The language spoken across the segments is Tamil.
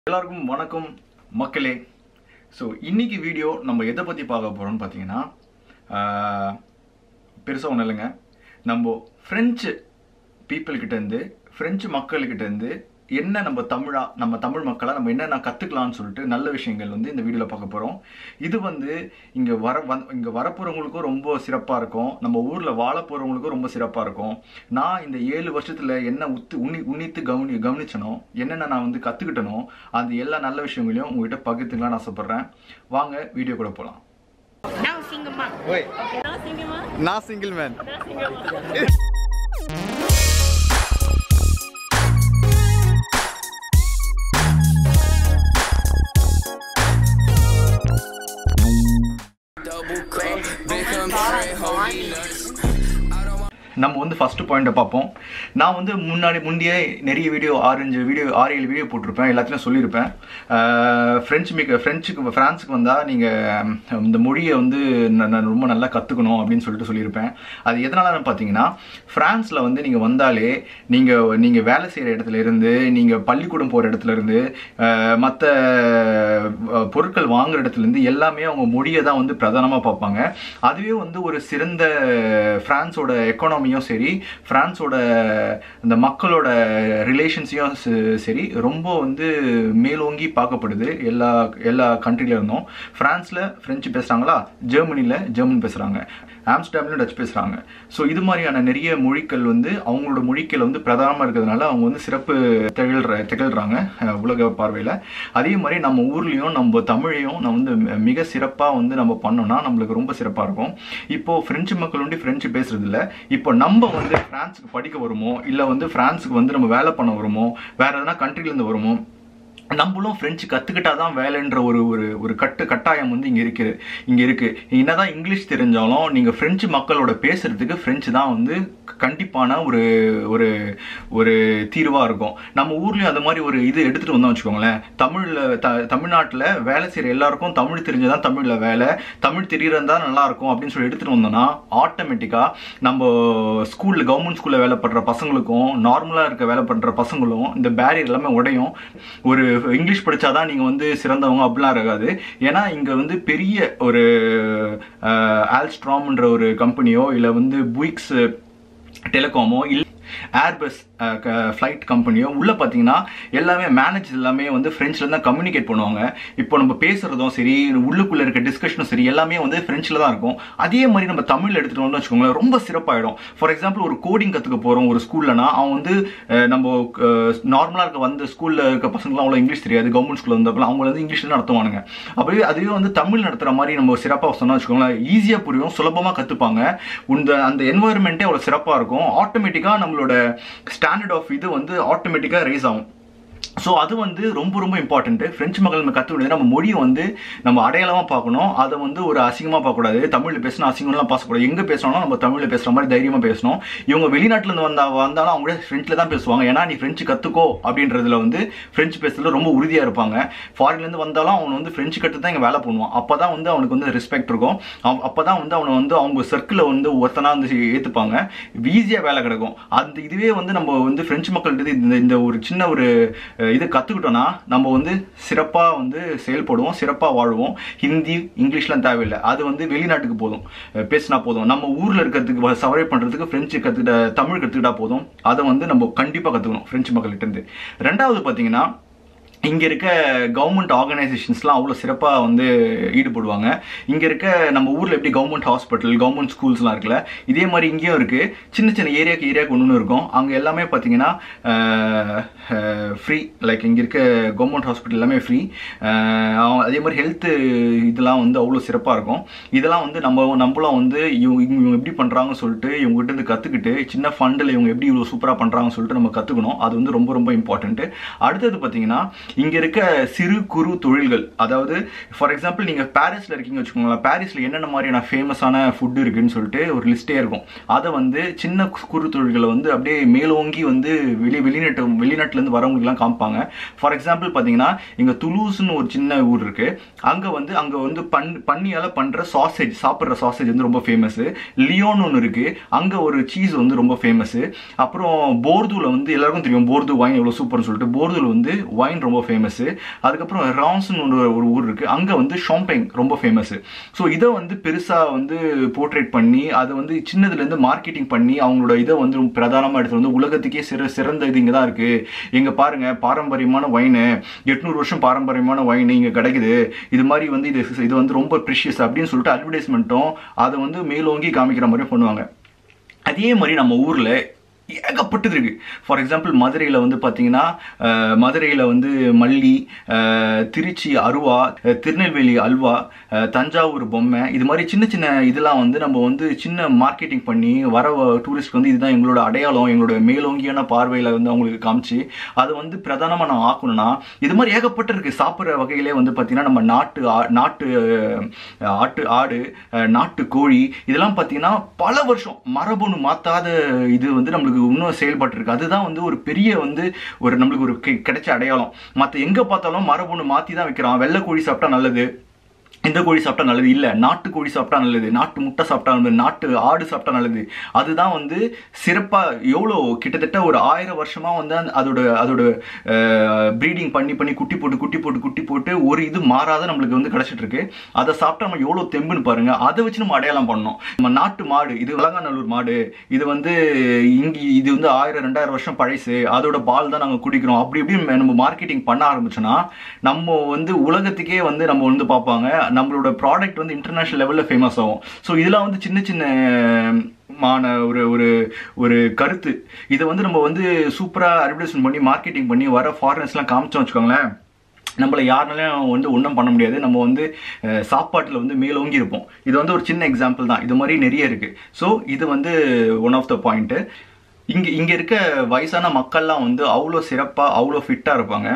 எல்லாருக்கும் வணக்கம் மக்களே ஸோ இன்னைக்கு வீடியோ நம்ம எதை பற்றி பார்க்க போகிறோம்னு பார்த்தீங்கன்னா பெருசாக ஒன்றும் இல்லைங்க நம்ம ஃப்ரெஞ்சு பீப்புள்கிட்டேருந்து ஃப்ரெஞ்சு மக்கள்கிட்டேருந்து என்ன நம்ம தமிழா நம்ம தமிழ் மக்களாக நம்ம என்னென்ன கற்றுக்கலாம்னு சொல்லிட்டு நல்ல விஷயங்கள் வந்து இந்த வீடியோவில் பார்க்க போகிறோம் இது வந்து இங்கே வர வந் இங்கே வரப்போகிறவங்களுக்கும் ரொம்ப சிறப்பாக இருக்கும் நம்ம ஊரில் வாழ போகிறவங்களுக்கும் ரொம்ப சிறப்பாக இருக்கும் நான் இந்த ஏழு வருஷத்தில் என்ன உத்து உன்னி உன்னித்து கவனி கவனிச்சனோ என்னென்ன நான் வந்து கற்றுக்கிட்டனோ அந்த எல்லா நல்ல விஷயங்களையும் உங்ககிட்ட பகிர்ந்துக்கலாம்னு ஆசைப்பட்றேன் வாங்க வீடியோ கூட போகலாம் Now single mom. Wait, Okay, now single mom. not single man. Now single mom. Double cup, become straight, holy nuts. நம்ம வந்து ஃபர்ஸ்ட் பாயிண்ட்டை பார்ப்போம் நான் வந்து முன்னாடி முந்தைய நிறைய வீடியோ ஆரஞ்சு வீடியோ ஆறு ஏழு வீடியோ போட்டிருப்பேன் எல்லாத்துலையும் சொல்லியிருப்பேன் அஹ், ஃப்ரெஞ்சு மிக ஃப்ரெஞ்சுக்கு ஃப்ரான்ஸுக்கு வந்தால் நீங்கள் இந்த மொழியை வந்து நான் நான் ரொம்ப நல்லா கற்றுக்கணும் அப்படின்னு சொல்லிட்டு சொல்லியிருப்பேன் அது எதனாலன்னு பார்த்தீங்கன்னா ஃப்ரான்ஸில் வந்து நீங்கள் வந்தாலே நீங்கள் நீங்கள் வேலை செய்கிற இடத்துல இருந்து நீங்கள் பள்ளிக்கூடம் போகிற இடத்துல இருந்து மற்ற பொருட்கள் வாங்குற இடத்துல இருந்து எல்லாமே அவங்க மொழியை தான் வந்து பிரதானமாக பார்ப்பாங்க அதுவே வந்து ஒரு சிறந்த ஃப்ரான்ஸோட எக்கானமியும் சரி ஃப்ரான்ஸோட இந்த மக்களோட ரிலேஷன்ஸையும் சரி ரொம்ப வந்து மேலோங்கி பார்க்கப்படுது எல்லா எல்லா கண்ட்ரில இருந்தும் ஃப்ரான்ஸில் ஃப்ரெஞ்சு பேசுகிறாங்களா ஜெர்மனியில் ஜெர்மன் பேசுகிறாங்க ஆம்ஸ்டாம்லையும் டச் பேசுகிறாங்க ஸோ இது மாதிரியான நிறைய மொழிகள் வந்து அவங்களோட மொழிகள் வந்து பிரதானமாக இருக்கிறதுனால அவங்க வந்து சிறப்பு திகழ்ற திகழ்கிறாங்க அஹ், உலக பார்வையில் அதே மாதிரி நம்ம ஊர்லேயும் நம்ம தமிழையும் நம்ம வந்து மி- மிக சிறப்பாக வந்து நம்ம பண்ணோம்னா நம்மளுக்கு ரொம்ப சிறப்பாக இருக்கும் இப்போ ஃப்ரெஞ்சு மக்கள் வந்து ஃப்ரெஞ்சு பேசுறது இல்ல இப்போ நம்ம வந்து பிரான்ஸுக்கு படிக்க வருமோ இல்லை வந்து பிரான்ஸுக்கு வந்து நம்ம வேலை பண்ண வருமோ வேற எதனா கண்ட்ரிலேருந்து வருமோ நம்மளும் ஃப்ரெஞ்சு கற்றுக்கிட்டா தான் வேலைன்ற ஒரு ஒரு ஒரு கட்டு கட்டாயம் வந்து இங்கே இருக்குது இங்கே இருக்குது என்னதான் இங்கிலீஷ் தெரிஞ்சாலும் நீங்கள் ஃப்ரெஞ்சு மக்களோட பேசுறதுக்கு ஃப்ரெஞ்சு தான் வந்து கண்டிப்பான ஒரு ஒரு ஒரு தீர்வாக இருக்கும் நம்ம ஊர்லேயும் அந்த மாதிரி ஒரு இது எடுத்துகிட்டு வந்தோம் வச்சுக்கோங்களேன் தமிழில் த தமிழ்நாட்டில் வேலை செய்கிற எல்லாருக்கும் தமிழ் தெரிஞ்சதான் தமிழில் வேலை தமிழ் தெரியறதா நல்லா இருக்கும் அப்படின்னு சொல்லி எடுத்துகிட்டு வந்தோம்னா ஆட்டோமேட்டிக்காக நம்ம ஸ்கூலில் கவர்மெண்ட் ஸ்கூலில் வேலை பண்ற பசங்களுக்கும் நார்மலாக இருக்க வேலை பண்ணுற பசங்களும் இந்த பேரியர் எல்லாமே உடையும் ஒரு இங்கிலீஷ் படிச்சாதான் நீங்கள் வந்து சிறந்தவங்க அப்படிலாம் இருக்காது ஏன்னா இங்கே வந்து பெரிய ஒரு ஆல்ஸ்ட்ராம்ன்ற ஒரு கம்பெனியோ இல்லை வந்து புயிக்ஸ் டெலிகாமோ இல்லை ஏர்பஸ் ஃப்ளைட் கம்பெனியோ உள்ளே பார்த்தீங்கன்னா எல்லாமே மேனேஜ் எல்லாமே வந்து ஃப்ரெஞ்சில் தான் கம்யூனிகேட் பண்ணுவாங்க இப்போ நம்ம பேசுகிறதும் சரி உள்ளுக்குள்ளே இருக்க டிஸ்கஷனும் சரி எல்லாமே வந்து ஃப்ரெஞ்சில் தான் இருக்கும் அதே மாதிரி நம்ம தமிழ் எடுத்துகிட்டு வந்தோம்னு வச்சுக்கோங்களேன் ரொம்ப சிறப்பாயிடும் ஃபார் எக்ஸாம்பிள் ஒரு கோடிங் கற்றுக்க போகிறோம் ஒரு ஸ்கூல்லனா அவன் வந்து அஹ், நம்ம நார்மலாக இருக்க வந்து ஸ்கூலில் இருக்க பசங்களாம் அவ்வளோ இங்கிலீஷ் தெரியாது கவர்மெண்ட் ஸ்கூலில் வந்தப்பலாம் அவங்க வந்து இங்கிலீஷில் நடத்துவானுங்க அப்படியே அதுவே வந்து தமிழ் நடத்துகிற மாதிரி நம்ம சிறப்பாக சொன்னா வச்சுக்கோங்களேன் ஈஸியாக புரியும் சுலபமாக கற்றுப்பாங்க இந்த அந்த என்வாயர்மெண்ட்டே அவ்வளோ சிறப்பாக இருக்கும் ஆட்டோமேட்டிக்காக நம்மளோட ஸ்டாண்டர்ட் ஆஃப் இது வந்து ஆட்டோமேட்டிக்காக ரைஸ் ஆகும் ஸோ அது வந்து ரொம்ப ரொம்ப இம்பார்ட்டன்ட்டு ஃப்ரெஞ்சு மக்கள் நம்ம கற்றுக்கிட்டு நம்ம மொழியை வந்து நம்ம அடையாளமாக பார்க்கணும் அதை வந்து ஒரு அசிங்கமாக பார்க்கக்கூடாது தமிழில் பேசினா அசிங்கம்லாம் பேசக்கூடாது எங்கே பேசணும் நம்ம தமிழில் பேசுகிற மாதிரி தைரியமாக பேசணும் இவங்க வெளிநாட்டிலேருந்து வந்தா வந்தாலும் அவங்க ஃப்ரெஞ்சில் தான் பேசுவாங்க ஏன்னா நீ ஃப்ரெஞ்சு கற்றுக்கோ அப்படின்றதுல வந்து ஃப்ரெஞ்சு பேசுறதுல ரொம்ப உறுதியாக இருப்பாங்க ஃபாரின்லேருந்து வந்தாலும் அவன் வந்து ஃப்ரெஞ்சு கற்று தான் இங்கே வேலை பண்ணுவான் அப்போ தான் வந்து அவனுக்கு வந்து ரெஸ்பெக்ட் இருக்கும் அப்போ தான் வந்து அவனை வந்து அவங்க சர்க்கிளில் வந்து ஒருத்தனா வந்து ஏற்றுப்பாங்க ஈஸியாக வேலை கிடைக்கும் அந்த இதுவே வந்து நம்ம வந்து ஃப்ரெஞ்சு மக்கள்கிட்ட இந்த இந்த ஒரு சின்ன ஒரு அஹ், இது கற்றுக்கிட்டோன்னா நம்ம வந்து சிறப்பாக வந்து செயல்படுவோம் சிறப்பாக வாழ்வோம் ஹிந்தி இங்கிலீஷ்லாம் தேவையில்லை அது வந்து வெளிநாட்டுக்கு போதும் அஹ், பேசினா போதும் நம்ம ஊரில் இருக்கிறதுக்கு சர்வை பண்ணுறதுக்கு ஃப்ரெஞ்சு கற்றுக்கிட்ட தமிழ் கற்றுக்கிட்டா போதும் அதை வந்து நம்ம கண்டிப்பாக கற்றுக்கணும் ஃப்ரெஞ்சு மக்கள்கிட்ட இருந்து ரெண்டாவது பார்த்தீங்கன்னா இங்கே இருக்க கவர்மெண்ட் ஆர்கனைசேஷன்ஸ்லாம் அவ்வளோ சிறப்பாக வந்து ஈடுபடுவாங்க இங்கே இருக்க நம்ம ஊரில் எப்படி கவர்மெண்ட் ஹாஸ்பிட்டல் கவர்மெண்ட் ஸ்கூல்ஸ்லாம் இருக்குல்ல இதே மாதிரி இங்கேயும் இருக்குது சின்ன சின்ன ஏரியாக்கு ஏரியாவுக்கு ஒன்று இருக்கும் அங்கே எல்லாமே பார்த்தீங்கன்னா ஃப்ரீ லைக் இங்கே இருக்க கவர்மெண்ட் ஹாஸ்பிட்டல் எல்லாமே ஃப்ரீ அதே மாதிரி ஹெல்த்து இதெல்லாம் வந்து அவ்வளோ சிறப்பாக இருக்கும் இதெல்லாம் வந்து நம்ம நம்மளும் வந்து இவங்க இவங்க எப்படி பண்ணுறாங்கன்னு சொல்லிட்டு இவங்ககிட்ட இருந்து கற்றுக்கிட்டு சின்ன ஃபண்டில் இவங்க எப்படி இவ்வளோ சூப்பராக பண்ணுறாங்கன்னு சொல்லிட்டு நம்ம கற்றுக்கணும் அது வந்து ரொம்ப ரொம்ப இம்பார்ட்டன்ட்டு அடுத்தது பார்த்தீங்கன்னா இங்கே இருக்க சிறு குறு தொழில்கள் அதாவது ஃபார் எக்ஸாம்பிள் நீங்கள் பாரிஸில் இருக்கீங்க வச்சுக்கோங்களேன் பாரிஸில் என்னென்ன மாதிரியான ஃபேமஸான ஃபுட் இருக்குன்னு சொல்லிட்டு ஒரு லிஸ்ட்டே இருக்கும் அதை வந்து சின்ன குறு தொழில்களை வந்து அப்படியே மேலோங்கி வந்து வெளி வெளிநாட்டு வெளிநாட்டிலேருந்து வரவங்களுக்குலாம் காமிப்பாங்க ஃபார் எக்ஸாம்பிள் பார்த்தீங்கன்னா இங்கே துலூஸ்னு ஒரு சின்ன ஊர் இருக்கு அங்கே வந்து அங்கே வந்து பன் பன்னியால் பண்ணுற சாசேஜ் சாப்பிட்ற சாசேஜ் வந்து ரொம்ப ஃபேமஸ் லியோன்னு ஒன்று இருக்கு அங்கே ஒரு சீஸ் வந்து ரொம்ப ஃபேமஸ் அப்புறம் போர்தூவில் வந்து எல்லாருக்கும் தெரியும் போர்து வைன் எவ்வளோ சூப்பர்னு சொல்லிட்டு போர்தூவில் வந்து வைன் ரொம்ப ரொம்ப ஃபேமஸ் அதுக்கப்புறம் ரான்ஸ்னு ஒரு ஒரு ஊர் இருக்கு அங்கே வந்து ஷாம்பெங் ரொம்ப ஃபேமஸ் ஸோ இதை வந்து பெருசாக வந்து போர்ட்ரேட் பண்ணி அதை வந்து சின்னதுலேருந்து மார்க்கெட்டிங் பண்ணி அவங்களோட இதை வந்து ரொம்ப பிரதானமாக எடுத்து வந்து உலகத்துக்கே சிற சிறந்த இது இங்கே தான் இருக்கு எங்க பாருங்க பாரம்பரியமான வைனு எட்நூறு வருஷம் பாரம்பரியமான வைன் இங்கே கிடைக்குது இது மாதிரி வந்து இது இது வந்து ரொம்ப ப்ரிஷியஸ் அப்படின்னு சொல்லிட்டு அட்வர்டைஸ்மெண்ட்டும் அதை வந்து மேலோங்கி காமிக்கிற மாதிரியும் பண்ணுவாங்க அதே மாதிரி நம்ம ஊரில் ஏகப்பட்டது இருக்கு ஃபார் எக்ஸாம்பிள் மதுரையில் வந்து பார்த்தீங்கன்னா அஹ், மதுரையில் வந்து மல்லி அஹ், திருச்சி அருவா அஹ், திருநெல்வேலி அல்வா அஹ், தஞ்சாவூர் பொம்மை இது மாதிரி சின்ன சின்ன இதெல்லாம் வந்து நம்ம வந்து சின்ன மார்க்கெட்டிங் பண்ணி வர டூரிஸ்ட் வந்து இதுதான் எங்களோட அடையாளம் எங்களோட மேலோங்கியான பார்வையில் வந்து அவங்களுக்கு காமிச்சு அதை வந்து பிரதானமாக நான் ஆக்கணும்னா இது மாதிரி ஏகப்பட்ட இருக்கு சாப்பிட்ற வகையிலே வந்து பார்த்தீங்கன்னா நம்ம நாட்டு ஆ- நாட்டு அஹ், ஆட்டு ஆடு அஹ், நாட்டு கோழி இதெல்லாம் பார்த்தீங்கன்னா பல வருஷம் மரபணு மாத்தாத இது வந்து நம்மளுக்கு இன்னும் செயல்பட்டு இருக்கு அதுதான் வந்து ஒரு பெரிய வந்து ஒரு நம்மளுக்கு ஒரு கி- கிடைச்ச அடையாளம் மற்ற எங்க பார்த்தாலும் மரபணு மாத்தி தான் வைக்கிறான் வெள்ளை கோழி சாப்பிட்டா நல்லது இந்த கோழி சாப்பிட்டா நல்லது இல்ல நாட்டு கோழி சாப்பிட்டா நல்லது நாட்டு முட்டை சாப்பிட்டா நல்லது நாட்டு ஆடு சாப்பிட்டா நல்லது அதுதான் வந்து சிறப்பா எவ்வளோ கிட்டத்தட்ட ஒரு ஆயிரம் வருஷமா வந்து அந்த- அதோட அதோட ப்ரீடிங் பண்ணி பண்ணி குட்டி போட்டு குட்டி போட்டு குட்டி போட்டு ஒரு இது மாறாத நம்மளுக்கு வந்து கிடைச்சிட்டு இருக்கு அதை சாப்பிட்டா நம்ம எவ்வளோ தெம்புன்னு பாருங்க அதை வச்சு நம்ம அடையாளம் பண்ணோம் நம்ம நாட்டு மாடு இது விலங்காநல்லூர் மாடு இது வந்து இங்க இது வந்து ஆயிரம் ரெண்டாயிரம் வருஷம் பழசு அதோட பால் தான் நாங்கள் குடிக்கிறோம் அப்படி இப்படி நம்ம மார்க்கெட்டிங் பண்ண ஆரம்பிச்சோன்னா நம்ம வந்து உலகத்துக்கே வந்து நம்ம வந்து பார்ப்பாங்க நம்மளோட ப்ராடக்ட் வந்து இன்டர்நேஷனல் லெவலில் ஃபேமஸ் ஆகும் ஸோ இதெல்லாம் வந்து சின்ன சின்ன மான ஒரு ஒரு ஒரு கருத்து இதை வந்து நம்ம வந்து சூப்பராக அட்வர்டைஸ்மெண்ட் பண்ணி மார்க்கெட்டிங் பண்ணி வர ஃபாரினர்ஸ்லாம் காமிச்சோம் வச்சுக்கோங்களேன் நம்மளை யாருனாலையும் வந்து ஒன்றும் பண்ண முடியாது நம்ம வந்து சாப்பாட்டில் வந்து மேலோங்கி இருப்போம் இது வந்து ஒரு சின்ன எக்ஸாம்பிள் தான் இது மாதிரி நிறைய இருக்குது ஸோ இது வந்து ஒன் ஆஃப் த பாயிண்ட்டு இங்கே இங்கே இருக்க வயசான மக்கள்லாம் வந்து அவ்வளோ சிறப்பாக அவ்வளோ ஃபிட்டாக இருப்பாங்க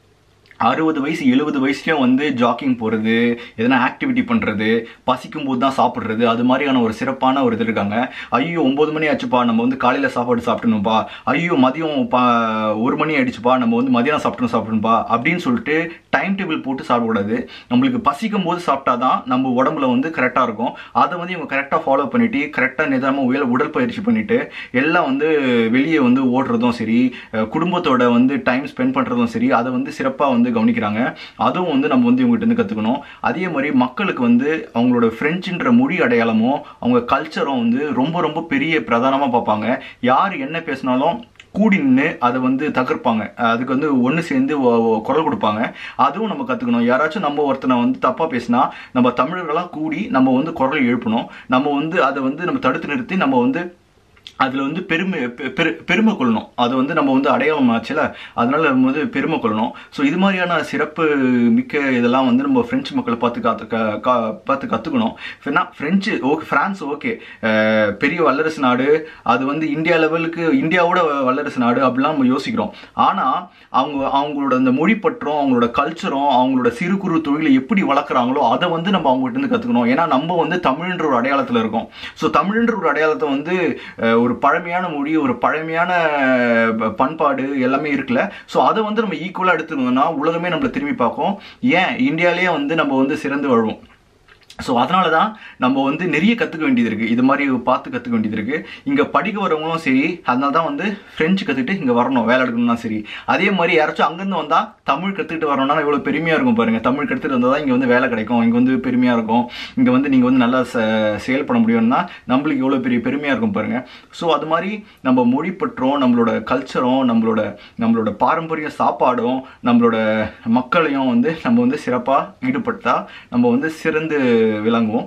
அறுபது வயசு எழுபது வயசுலயும் வந்து ஜாக்கிங் போகிறது எதனா ஆக்டிவிட்டி பண்ணுறது பசிக்கும் போது தான் சாப்பிட்றது அது மாதிரியான ஒரு சிறப்பான ஒரு இது இருக்காங்க ஐயோ ஒம்பது மணி ஆச்சுப்பா நம்ம வந்து காலையில் சாப்பாடு சாப்பிடணும்ப்பா ஐயோ மதியம் பா ஒரு மணி ஆயிடுச்சுப்பா நம்ம வந்து மதியானம் சாப்பிடணும் சாப்பிடணும்ப்பா அப்படின்னு சொல்லிட்டு டைம் டேபிள் போட்டு சாப்பிடக்கூடாது நம்மளுக்கு பசிக்கும் போது சாப்பிட்டா தான் நம்ம உடம்புல வந்து கரெக்டாக இருக்கும் அதை வந்து இவங்க கரெக்டாக ஃபாலோ பண்ணிட்டு கரெக்டாக நிதானமாக உயர் உடற்பயிற்சி பண்ணிட்டு எல்லாம் வந்து வெளியே வந்து ஓடுறதும் சரி அஹ் குடும்பத்தோட வந்து டைம் ஸ்பெண்ட் பண்ணுறதும் சரி அதை வந்து சிறப்பாக வந்து கவனிக்கிறாங்க அதுவும் வந்து நம்ம வந்து இவங்ககிட்ட இருந்து கற்றுக்கணும் அதே மாதிரி மக்களுக்கு வந்து அவங்களோட ஃப்ரெஞ்சுன்ற மொழி அடையாளமும் அவங்க கல்ச்சரும் வந்து ரொம்ப ரொம்ப பெரிய பிரதானமாக பார்ப்பாங்க யார் என்ன பேசினாலும் கூடி நின்று அதை வந்து தகர்ப்பாங்க அதுக்கு வந்து ஒன்று சேர்ந்து ஒ- ஒ- குரல் கொடுப்பாங்க அதுவும் நம்ம கற்றுக்கணும் யாராச்சும் நம்ம ஒருத்தனை வந்து தப்பாக பேசினா நம்ம தமிழர்களாக கூடி நம்ம வந்து குரல் எழுப்பணும் நம்ம வந்து அதை வந்து நம்ம தடுத்து நிறுத்தி நம்ம வந்து அதில் வந்து பெருமை பெ- பெரு பெருமை கொள்ளணும் அது வந்து நம்ம வந்து அடையாளம் ஆச்சுல அதனால நம்ம வந்து பெருமை கொள்ளணும் ஸோ இது மாதிரியான சிறப்பு மிக்க இதெல்லாம் வந்து நம்ம பிரெஞ்சு மக்களை பார்த்து காத்து க- கா- பார்த்து கற்றுக்கணும் ஃப்ரெஞ்சு ஓகே ஃப்ரான்ஸ் ஓகே பெரிய வல்லரசு நாடு அது வந்து இந்தியா லெவலுக்கு இந்தியாவோட வல்லரசு நாடு அப்படிலாம் நம்ம யோசிக்கிறோம் ஆனால் அவங்க அவங்களோட அந்த மொழி பற்றும் அவங்களோட கல்ச்சரும் அவங்களோட சிறு குறு தொழிலை எப்படி வளர்க்குறாங்களோ அதை வந்து நம்ம அவங்ககிட்ட இருந்து கற்றுக்கணும் ஏன்னா நம்ம வந்து தமிழ்ன்ற ஒரு அடையாளத்தில் இருக்கோம் ஸோ தமிழ்ன்ற ஒரு அடையாளத்தை வந்து அஹ், ஒரு பழமையான மொழி ஒரு பழமையான அஹ், பண்பாடு எல்லாமே இருக்குல்ல ஸோ அதை வந்து நம்ம ஈக்குவலாக எடுத்துருந்தோம்னா உலகமே நம்மளை திரும்பி பார்க்கும் ஏன் இந்தியாவிலேயே வந்து நம்ம வந்து சிறந்து வாழ்வோம் ஸோ அதனால தான் நம்ம வந்து நிறைய கற்றுக்க வேண்டியது இருக்குது இது மாதிரி பார்த்து கற்றுக்க வேண்டியது இருக்குது இங்கே படிக்க வரவங்களும் சரி அதனால தான் வந்து ஃப்ரெஞ்சு கற்றுக்கிட்டு இங்கே வரணும் வேலை எடுக்கணும்னா சரி அதே மாதிரி யாராச்சும் அங்கேருந்து வந்தால் தமிழ் கற்றுக்கிட்டு வரணும்னா இவ்வளோ பெருமையாக இருக்கும் பாருங்கள் தமிழ் கற்றுட்டு வந்தால் தான் இங்கே வந்து வேலை கிடைக்கும் இங்கே வந்து பெருமையாக இருக்கும் இங்கே வந்து நீங்கள் வந்து நல்லா ச செயல்பட முடியும்னா நம்மளுக்கு எவ்வளோ பெரிய பெருமையாக இருக்கும் பாருங்கள் ஸோ அது மாதிரி நம்ம மொழி பற்றும் நம்மளோட கல்ச்சரும் நம்மளோட நம்மளோட பாரம்பரிய சாப்பாடும் நம்மளோட மக்களையும் வந்து நம்ம வந்து சிறப்பாக ஈடுபடுத்தா நம்ம வந்து சிறந்து விளங்குவோம்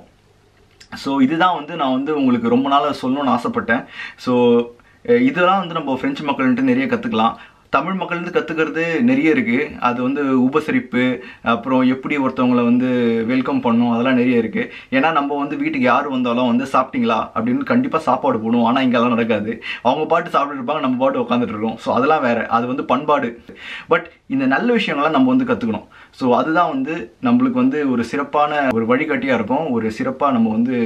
ஸோ இதுதான் வந்து நான் வந்து உங்களுக்கு ரொம்ப நாளாக சொல்லணும்னு ஆசைப்பட்டேன் ஸோ இதெல்லாம் வந்து நம்ம ஃப்ரெஞ்சு மக்கள்கிட்ட நிறைய கற்றுக்கலாம் தமிழ் மக்கள்லேருந்து கற்றுக்கிறது நிறைய இருக்குது அது வந்து உபசரிப்பு அப்புறம் எப்படி ஒருத்தவங்கள வந்து வெல்கம் பண்ணணும் அதெல்லாம் நிறைய இருக்குது ஏன்னா நம்ம வந்து வீட்டுக்கு யார் வந்தாலும் வந்து சாப்பிட்டீங்களா அப்படின்னு கண்டிப்பாக சாப்பாடு போடுவோம் ஆனால் இங்கெல்லாம் நடக்காது அவங்க பாட்டு சாப்பிட்டு இருப்பாங்க நம்ம பாட்டு உட்காந்துட்டு இருக்கோம் ஸோ அதெல்லாம் வேற அது வந்து பண்பாடு பட் இந்த நல்ல விஷயங்கள்லாம் நம்ம வந்து கற்றுக்கணும் ஸோ அதுதான் வந்து நம்மளுக்கு வந்து ஒரு சிறப்பான ஒரு வழிகாட்டியாக இருக்கும் ஒரு சிறப்பாக நம்ம வந்து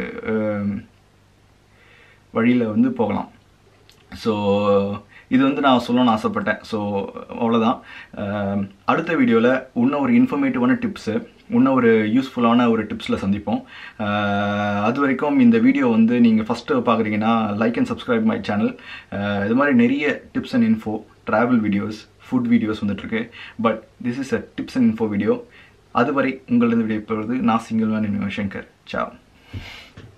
வழியில் வந்து போகலாம் ஸோ இது வந்து நான் சொல்லணும்னு ஆசைப்பட்டேன் ஸோ அவ்வளோதான் அஹ் அடுத்த வீடியோவில் இன்னும் ஒரு இன்ஃபர்மேட்டிவான டிப்ஸு இன்னும் ஒரு யூஸ்ஃபுல்லான ஒரு டிப்ஸில் சந்திப்போம் அஹ் அது வரைக்கும் இந்த வீடியோ வந்து நீங்கள் ஃபஸ்ட்டு பார்க்குறீங்கன்னா like and subscribe my channel இது மாதிரி நிறைய tips and info travel videos food videos வந்துட்டுருக்கு but this is a tips and info video அதுவரை உங்களது வீடியோ இப்பொழுது நான் சிங்கிள் மேன் சங்கர் சாவ்